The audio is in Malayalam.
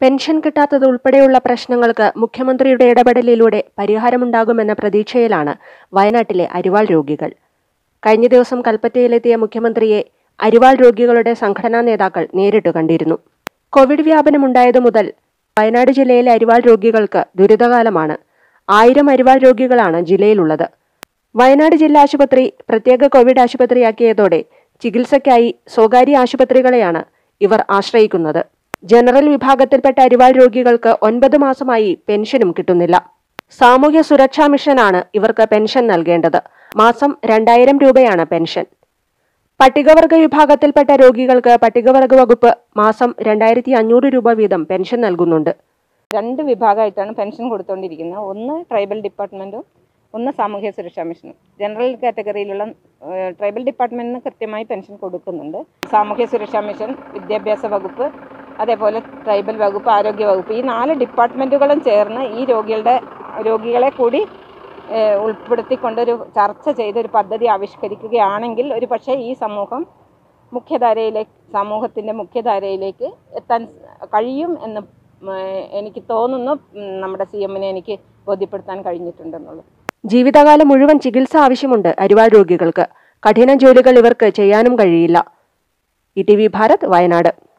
പെൻഷൻ കിട്ടാത്തത് ഉൾപ്പെടെയുള്ള പ്രശ്നങ്ങൾക്ക് മുഖ്യമന്ത്രിയുടെ ഇടപെടലിലൂടെ പരിഹാരമുണ്ടാകുമെന്ന പ്രതീക്ഷയിലാണ് വയനാട്ടിലെ അരിവാൾ രോഗികൾ കഴിഞ്ഞ ദിവസം കൽപ്പറ്റയിലെത്തിയ മുഖ്യമന്ത്രിയെ അരിവാൾ രോഗികളുടെ സംഘടനാ നേതാക്കൾ നേരിട്ട് കണ്ടിരുന്നു കോവിഡ് വ്യാപനമുണ്ടായതു മുതൽ വയനാട് ജില്ലയിലെ അരിവാൾ രോഗികൾക്ക് ദുരിതകാലമാണ് ആയിരം അരിവാൾ രോഗികളാണ് ജില്ലയിലുള്ളത് വയനാട് ജില്ലാ ആശുപത്രി പ്രത്യേക കോവിഡ് ആശുപത്രിയാക്കിയതോടെ ചികിത്സയ്ക്കായി സ്വകാര്യ ആശുപത്രികളെയാണ് ഇവർ ആശ്രയിക്കുന്നത് ജനറൽ വിഭാഗത്തിൽപ്പെട്ട അരിവാൾ രോഗികൾക്ക് ഒൻപത് മാസമായി പെൻഷനും കിട്ടുന്നില്ല സാമൂഹ്യ സുരക്ഷാ മിഷനാണ് ഇവർക്ക് പെൻഷൻ നൽകേണ്ടത് മാസം രണ്ടായിരം രൂപയാണ് പെൻഷൻ പട്ടികവർഗ വിഭാഗത്തിൽപ്പെട്ട രോഗികൾക്ക് പട്ടികവർഗ വകുപ്പ് മാസം രണ്ടായിരത്തി അഞ്ഞൂറ് രൂപ വീതം പെൻഷൻ നൽകുന്നുണ്ട് രണ്ട് വിഭാഗമായിട്ടാണ് പെൻഷൻ കൊടുത്തുകൊണ്ടിരിക്കുന്നത് ഒന്ന് ട്രൈബൽ ഡിപ്പാർട്ട്മെൻറ്റും ഒന്ന് സാമൂഹ്യ സുരക്ഷാ മിഷനും ജനറൽ കാറ്റഗറിയിലുള്ള ഏഹ്, ട്രൈബൽ ഡിപ്പാർട്ട്മെൻറ്റിന് കൃത്യമായി പെൻഷൻ കൊടുക്കുന്നുണ്ട് സാമൂഹ്യ സുരക്ഷാ മിഷൻ വിദ്യാഭ്യാസ വകുപ്പ് അതേപോലെ ട്രൈബൽ വകുപ്പ് ആരോഗ്യ വകുപ്പ് ഈ നാല് ഡിപ്പാർട്ട്മെൻറ്റുകളും ചേർന്ന് ഈ രോഗികളുടെ രോഗികളെ കൂടി ഏഹ്, ഉൾപ്പെടുത്തിക്കൊണ്ടൊരു ചർച്ച ചെയ്തൊരു പദ്ധതി ആവിഷ്കരിക്കുകയാണെങ്കിൽ ഒരു പക്ഷേ ഈ സമൂഹം മുഖ്യധാരയിലേക്ക് സമൂഹത്തിൻ്റെ മുഖ്യധാരയിലേക്ക് എത്താൻ കഴിയും എന്ന് ഉം, എനിക്ക് തോന്നുന്നു ഉം, നമ്മുടെ സി എമ്മിനെ എനിക്ക് ബോധ്യപ്പെടുത്താൻ കഴിഞ്ഞിട്ടുണ്ടെന്നുള്ളത് ജീവിതകാലം മുഴുവൻ ചികിത്സ ആവശ്യമുണ്ട് അരിവാൾ രോഗികൾക്ക് കഠിന ജോലികൾ ഇവർക്ക് ചെയ്യാനും കഴിയില്ല E T V Bharat Wayanad